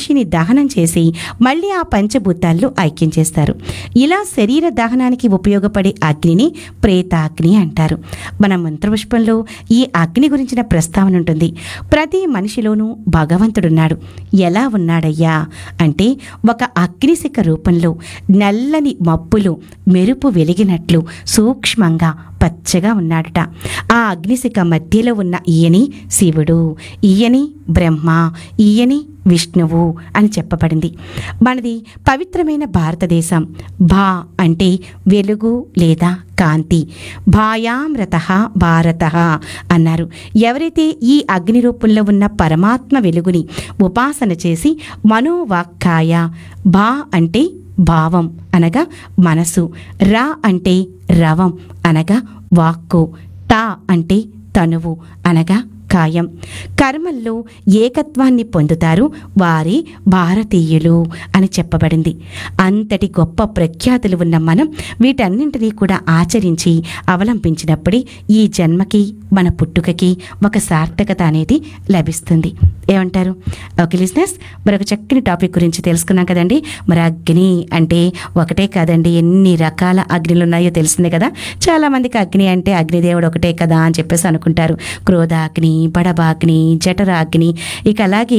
మనిషిని దహనం చేసి మళ్ళీ ఆ పంచభూతాల్లో ఐక్యం చేస్తారు ఇలా శరీర దహనానికి ఉపయోగపడే అగ్నిని ప్రేతాగ్ని అంటారు మన మంత్రపుష్పంలో ఈ అగ్ని గురించిన ప్రస్తావన ఉంటుంది ప్రతి మనిషిలోనూ భగవంతుడున్నాడు ఎలా ఉన్నాడయ్యా అంటే ఒక అగ్నిశిఖ రూపంలో నల్లని మబ్బులు మెరుపు వెలిగినట్లు సూక్ష్మంగా పచ్చగా ఉన్నాడట ఆ అగ్నిశిఖ మధ్యలో ఉన్న ఈయని శివుడు ఈయని బ్రహ్మ ఈయని విష్ణువు అని చెప్పబడింది మనది పవిత్రమైన భారతదేశం భా అంటే వెలుగు లేదా కాంతి భాయామృత భారత అన్నారు ఎవరైతే ఈ అగ్ని రూపంలో ఉన్న పరమాత్మ వెలుగుని ఉపాసన చేసి మనోవాక్కాయ భా అంటే భావం అనగా మనసు రా అంటే రవం అనగా వాక్కు టా అంటే తనువు అనగా కాయం కర్మల్లో ఏకత్వాన్ని పొందుతారు వారి భారతీయులు అని చెప్పబడింది అంతటి గొప్ప ప్రఖ్యాతులు ఉన్న మనం వీటన్నింటినీ కూడా ఆచరించి అవలంబించినప్పుడే ఈ జన్మకి మన పుట్టుకకి ఒక సార్థకత అనేది లభిస్తుంది ఏమంటారు ఓకే లిజినెస్ మరొక చక్కని టాపిక్ గురించి తెలుసుకున్నాం కదండి మరి అగ్ని అంటే ఒకటే కాదండి ఎన్ని రకాల అగ్నిలు ఉన్నాయో తెలిసిందే కదా చాలా మందికి అగ్ని అంటే అగ్నిదేవుడు ఒకటే కదా అని చెప్పేసి అనుకుంటారు క్రోధాగ్ని బడబాగ్ని జఠరాగ్ని ఇక అలాగే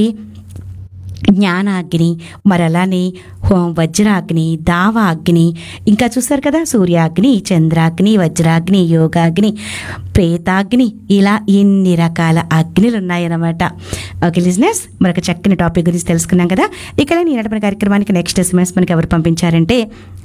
జ్ఞానాగ్ని మరి అలానే హో- వజ్రాగ్ని దావాగ్ని ఇంకా చూస్తారు కదా సూర్యాగ్ని చంద్రాగ్ని వజ్రాగ్ని యోగాగ్ని ప్రేతాగ్ని ఇలా ఎన్ని రకాల అగ్నిలు ఉన్నాయన్నమాట ఓకే లిజినెస్ మరొక చక్కని టాపిక్ గురించి తెలుసుకున్నాం కదా ఇక్కడ నేను మన కార్యక్రమానికి నెక్స్ట్ ఎస్ఎంఎస్ మనకి ఎవరు పంపించారంటే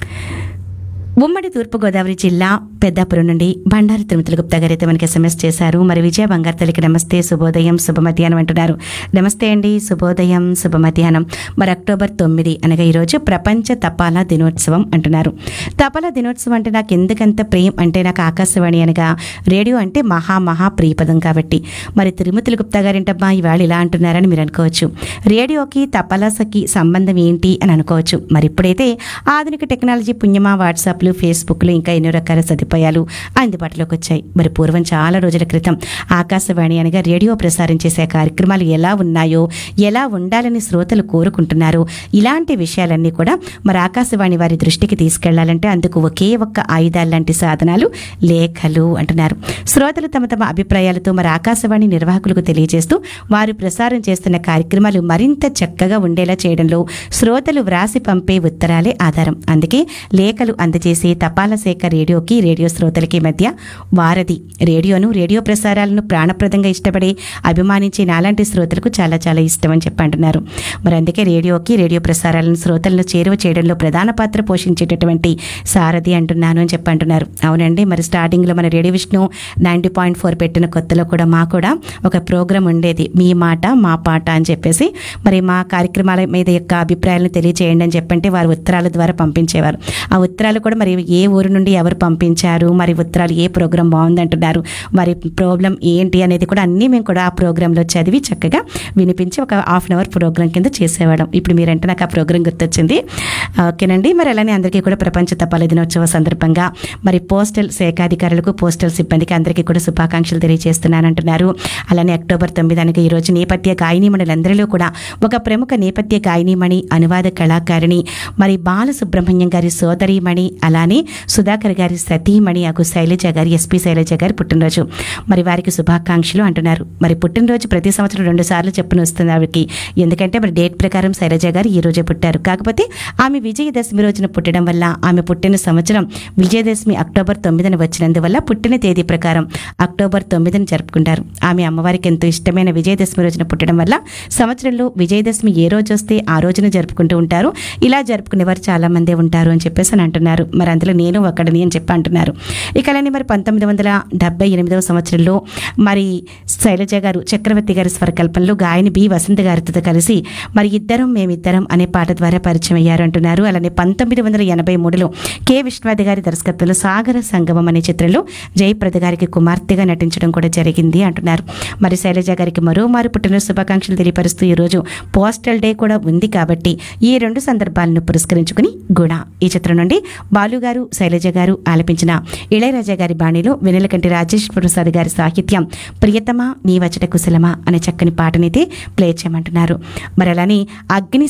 ఉమ్మడి తూర్పుగోదావరి జిల్లా పెద్దాపురం నుండి బండారు తిరుమతుల గుప్తా గారు అయితే మనకి ఎస్ఎంఎస్ చేశారు మరి విజయ బంగారు తల్లికి నమస్తే శుభోదయం శుభ మధ్యాహ్నం అంటున్నారు నమస్తే అండి శుభోదయం శుభ మధ్యాహ్నం మరి అక్టోబర్ తొమ్మిది అనగా ఈరోజు ప్రపంచ తపాలా దినోత్సవం అంటున్నారు తపాలా దినోత్సవం అంటే నాకు ఎందుకంత ప్రియం అంటే నాకు ఆకాశవాణి అనగా రేడియో అంటే మహా మహా ప్రియపదం కాబట్టి మరి తిరుమతుల గుప్తా గారు ఏంటబ్బా ఇవాళ ఇలా అంటున్నారని మీరు అనుకోవచ్చు రేడియోకి తపాలాసకి సంబంధం ఏంటి అని అనుకోవచ్చు మరి ఇప్పుడైతే ఆధునిక టెక్నాలజీ పుణ్యమా వాట్సాప్లు ఫేస్బుక్లు ఇంకా ఎన్నో రకాల సదుపాయాలు అందుబాటులోకి వచ్చాయి మరి పూర్వం చాలా రోజుల క్రితం ఆకాశవాణి అనగా రేడియో ప్రసారం చేసే కార్యక్రమాలు ఎలా ఉన్నాయో ఎలా ఉండాలని శ్రోతలు కోరుకుంటున్నారో ఇలాంటి విషయాలన్నీ కూడా మరి ఆకాశవాణి వారి దృష్టికి తీసుకెళ్లాలంటే అందుకు ఒకే ఒక్క ఆయుధాలు లాంటి సాధనాలు లేఖలు అంటున్నారు శ్రోతలు తమ తమ అభిప్రాయాలతో మరి ఆకాశవాణి నిర్వాహకులకు తెలియజేస్తూ వారు ప్రసారం చేస్తున్న కార్యక్రమాలు మరింత చక్కగా ఉండేలా చేయడంలో శ్రోతలు వ్రాసి పంపే ఉత్తరాలే ఆధారం అందుకే లేఖలు అందజేసే తపాలా శాఖ రేడియోకి రేడియో శ్రోతలకి మధ్య వారధి రేడియోను రేడియో ప్రసారాలను ప్రాణప్రదంగా ఇష్టపడే అభిమానించే నాలాంటి శ్రోతలకు చాలా చాలా ఇష్టం అని చెప్పి అంటున్నారు మరి అందుకే రేడియోకి రేడియో ప్రసారాలను శ్రోతలను చేరువ చేయడంలో ప్రధాన పాత్ర పోషించేటటువంటి సారథి అంటున్నాను అని చెప్పి అంటున్నారు అవునండి మరి స్టార్టింగ్లో మన radio Vishnu ninety point four పెట్టిన కొత్తలో కూడా మా కూడా ఒక ప్రోగ్రాం ఉండేది మీ మాట మా పాట అని చెప్పేసి మరి మా కార్యక్రమాల మీద యొక్క అభిప్రాయాలను తెలియజేయండి అని చెప్పంటే వారు ఉత్తరాల ద్వారా పంపించేవారు ఆ ఉత్తరాలు కూడా మరి ఏ ఊరు నుండి ఎవరు పంపించారు మరి ఉత్తరాలు ఏ ప్రోగ్రాం బాగుందంటున్నారు మరి ప్రాబ్లం ఏంటి అనేది కూడా అన్నీ మేము కూడా ఆ ప్రోగ్రాంలో చదివి చక్కగా వినిపించి ఒక హాఫ్ అన్ అవర్ ప్రోగ్రాం కింద చేసేవాళ్ళం ఇప్పుడు మీరంటే నాకు ఆ ప్రోగ్రాం గుర్తొచ్చింది ఓకేనండి మరి అలానే అందరికీ కూడా ప్రపంచ తపాలా దినోత్సవ సందర్భంగా మరి పోస్టల్ శాఖాధికారులకు పోస్టల్ సిబ్బందికి అందరికీ కూడా శుభాకాంక్షలు తెలియజేస్తున్నానంటున్నారు అలానే అక్టోబర్ తొమ్మిది అనగా ఈరోజు నేపథ్య గాయనీమణులందరిలో కూడా ఒక ప్రముఖ నేపథ్య గాయనీమణి అనువాద కళాకారిణి మరి బాలసుబ్రహ్మణ్యం గారి సోదరీమణి అలానే సుధాకర్ గారి సతీమణి అగు శైలజ గారి ఎస్పీ శైలజ గారి పుట్టినరోజు మరి వారికి శుభాకాంక్షలు అంటున్నారు మరి పుట్టినరోజు ప్రతి సంవత్సరం రెండు సార్లు చెప్పున వస్తుంది ఆవిడకి ఎందుకంటే మరి డేట్ ప్రకారం శైలజ గారు ఈ రోజే పుట్టారు కాకపోతే ఆమె విజయదశమి రోజున పుట్టడం వల్ల ఆమె పుట్టిన సంవత్సరం విజయదశమి అక్టోబర్ తొమ్మిదిన వచ్చినందువల్ల పుట్టిన తేదీ ప్రకారం అక్టోబర్ తొమ్మిదిని జరుపుకుంటారు ఆమె అమ్మవారికి ఎంతో ఇష్టమైన విజయదశమి రోజున పుట్టడం వల్ల సంవత్సరంలో విజయదశమి ఏ రోజు వస్తే ఆ రోజున జరుపుకుంటూ ఉంటారు ఇలా జరుపుకునేవారు చాలా మందే ఉంటారు అని చెప్పేసి అని అంటున్నారు మరి అందులో నేను ఒకడిని అని చెప్పి అంటున్నారు ఇక అలానే మరి పంతొమ్మిది వందల డెబ్బై ఎనిమిదవ సంవత్సరంలో మరి శైలజ గారు చక్రవర్తి గారి స్వరకల్పనలో గాయని బి వసంత గారితో కలిసి మరి ఇద్దరం మేమిద్దరం అనే పాట ద్వారా పరిచయం అయ్యారు అంటున్నారు అలానే పంతొమ్మిది వందల ఎనభై మూడులో కె విశ్వనాథ్ గారి దర్శకత్వంలో సాగర సంగమం అనే చిత్రంలో జయప్రద గారికి కుమార్తెగా నటించడం కూడా జరిగింది అంటున్నారు మరి శైలజ గారికి మరోమారు పుట్టిన శుభాకాంక్షలు తెలియపరుస్తూ ఈరోజు పోస్టల్ డే కూడా ఉంది కాబట్టి ఈ రెండు సందర్భాలను పురస్కరించుకుని గుణ ఈ చిత్రం నుండి బాలు గారు శైలజ గారు ఆలపించిన ఇళయరాజా గారి బాణిలో వెన్నెలకంటి రాజేష్ ప్రసాద్ గారి సాహిత్యం ప్రియతమా నీ వచట కుశలమా అనే చక్కని పాటనైతే ప్లే చేయమంటున్నారు మరి అలానే అగ్ని